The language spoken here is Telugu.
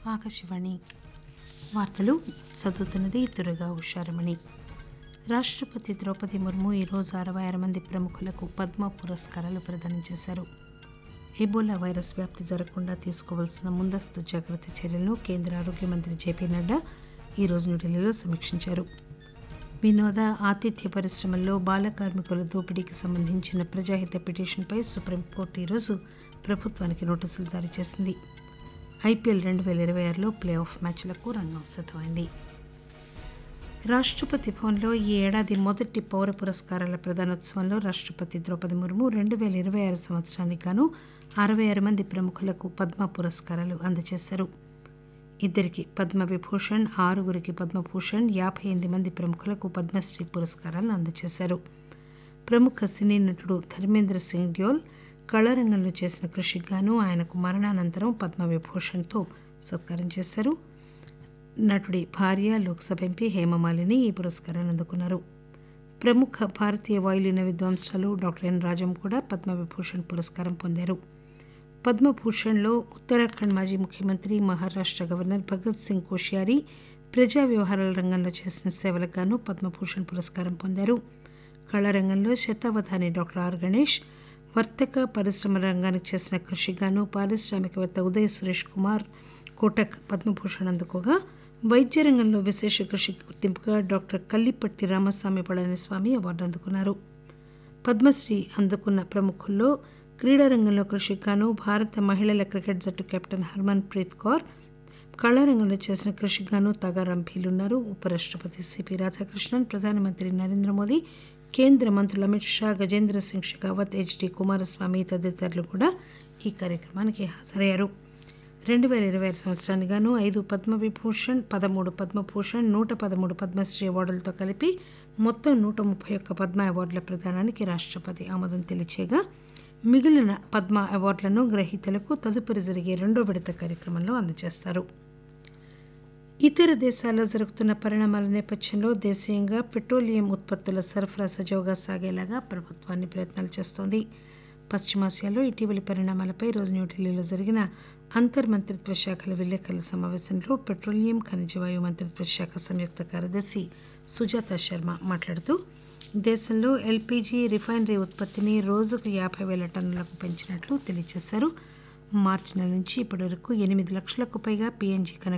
ఆకాశవాణి వార్తలు చదువుతున్నది దుర్గా ఉషారమణి రాష్ట్రపతి ద్రౌపది ముర్ము ఈరోజు అరవై ఆరు మంది ప్రముఖులకు పద్మ పురస్కారాలు ప్రదానం చేశారు ఎబోలా వైరస్ వ్యాప్తి జరగకుండా తీసుకోవాల్సిన ముందస్తు జాగ్రత్త చర్యలను కేంద్ర ఆరోగ్య మంత్రి జేపీ నడ్డా ఈరోజు న్యూఢిల్లీలో సమీక్షించారు వినోద ఆతిథ్య పరిశ్రమల్లో బాల కార్మికుల దోపిడీకి సంబంధించిన ప్రజాహిత పిటిషన్పై సుప్రీంకోర్టు ఈరోజు ప్రభుత్వానికి నోటీసులు జారీ చేసింది ఐపీఎల్ రెండు వేల ఇరవై ఆరులో ప్లే ఆఫ్ మ్యాచ్లకు రంగం సిద్ధమైంది రాష్ట్రపతి భవన్లో ఈ ఏడాది మొదటి పౌర పురస్కారాల ప్రదానోత్సవంలో రాష్ట్రపతి ద్రౌపది ముర్ము రెండు వేల ఇరవై ఆరు సంవత్సరానికి గాను అరవై ఆరు మంది ప్రముఖులకు పద్మ పురస్కారాలు అందజేశారు ఇద్దరికి పద్మ విభూషణ్ ఆరుగురికి పద్మభూషణ్ యాభై ఎనిమిది మంది ప్రముఖులకు పద్మశ్రీ పురస్కారాలను అందజేశారు ప్రముఖ సినీ నటుడు ధర్మేంద్ర సింగ్ డ్యోల్ కళారంగంలో చేసిన కృషికి గాను ఆయనకు మరణానంతరం పద్మవిభూషణ్తో సత్కారం చేశారు నటుడి భార్య లోక్సభ ఎంపీ హేమమాలిని ఈ పురస్కారాన్ని అందుకున్నారు ప్రముఖ భారతీయ వాయులీన విద్వాంసులు డాక్టర్ ఎన్ రాజం కూడా పద్మవిభూషణ్ పురస్కారం పొందారు పద్మభూషణ్లో ఉత్తరాఖండ్ మాజీ ముఖ్యమంత్రి మహారాష్ట్ర గవర్నర్ భగత్ సింగ్ కోశ్యారి ప్రజా వ్యవహారాల రంగంలో చేసిన సేవలకు గాను పద్మభూషణ్ పురస్కారం పొందారు కళారంగంలో శతావధాని డాక్టర్ ఆర్ గణేష్ వర్తక పరిశ్రమ రంగానికి చేసిన కృషికి గాను పారిశ్రామికవేత్త ఉదయ్ సురేష్ కుమార్ కోటక్ పద్మభూషణ్ అందుకోగా వైద్య రంగంలో విశేష కృషికి గుర్తింపుగా డాక్టర్ కల్లిపట్టి రామస్వామి పళనిస్వామి అవార్డు అందుకున్నారు పద్మశ్రీ అందుకున్న ప్రముఖుల్లో క్రీడారంగంలో కృషికి గాను భారత మహిళల క్రికెట్ జట్టు కెప్టెన్ హర్మన్ ప్రీత్ కౌర్ కళారంగంలో చేసిన కృషికి గాను తగారం భీలున్నారు ఉపరాష్ట్రపతి సిపి రాధాకృష్ణన్ ప్రధానమంత్రి నరేంద్ర మోదీ కేంద్ర మంత్రులు అమిత్ షా గజేంద్ర సింగ్ షెకావత్ హెచ్డి కుమారస్వామి తదితరులు కూడా ఈ కార్యక్రమానికి హాజరయ్యారు రెండు వేల ఇరవై ఆరు సంవత్సరానికి గాను ఐదు పద్మవిభూషణ్ పదమూడు పద్మభూషణ్ నూట పదమూడు పద్మశ్రీ అవార్డులతో కలిపి మొత్తం నూట ముప్పై ఒక్క పద్మ అవార్డుల ప్రదానానికి రాష్ట్రపతి ఆమోదం తెలియచేయగా మిగిలిన పద్మ అవార్డులను గ్రహీతలకు తదుపరి జరిగే రెండో విడత కార్యక్రమంలో అందజేస్తారు ఇతర దేశాల్లో జరుగుతున్న పరిణామాల నేపథ్యంలో దేశీయంగా పెట్రోలియం ఉత్పత్తుల సరఫరా సజావుగా సాగేలాగా ప్రభుత్వాన్ని ప్రయత్నాలు చేస్తోంది పశ్చిమాసియాలో ఇటీవలి పరిణామాలపై రోజు న్యూఢిల్లీలో జరిగిన అంతర్మంత్రిత్వ శాఖల విలేకరుల సమావేశంలో పెట్రోలియం ఖనిజవాయు మంత్రిత్వ శాఖ సంయుక్త కార్యదర్శి సుజాత శర్మ మాట్లాడుతూ దేశంలో ఎల్పీజీ రిఫైనరీ ఉత్పత్తిని రోజుకు యాభై వేల టన్నులకు పెంచినట్లు తెలియజేశారు మార్చి నెల నుంచి ఇప్పటి వరకు ఎనిమిది లక్షలకు పైగా పీఎన్జీ కనెక్షన్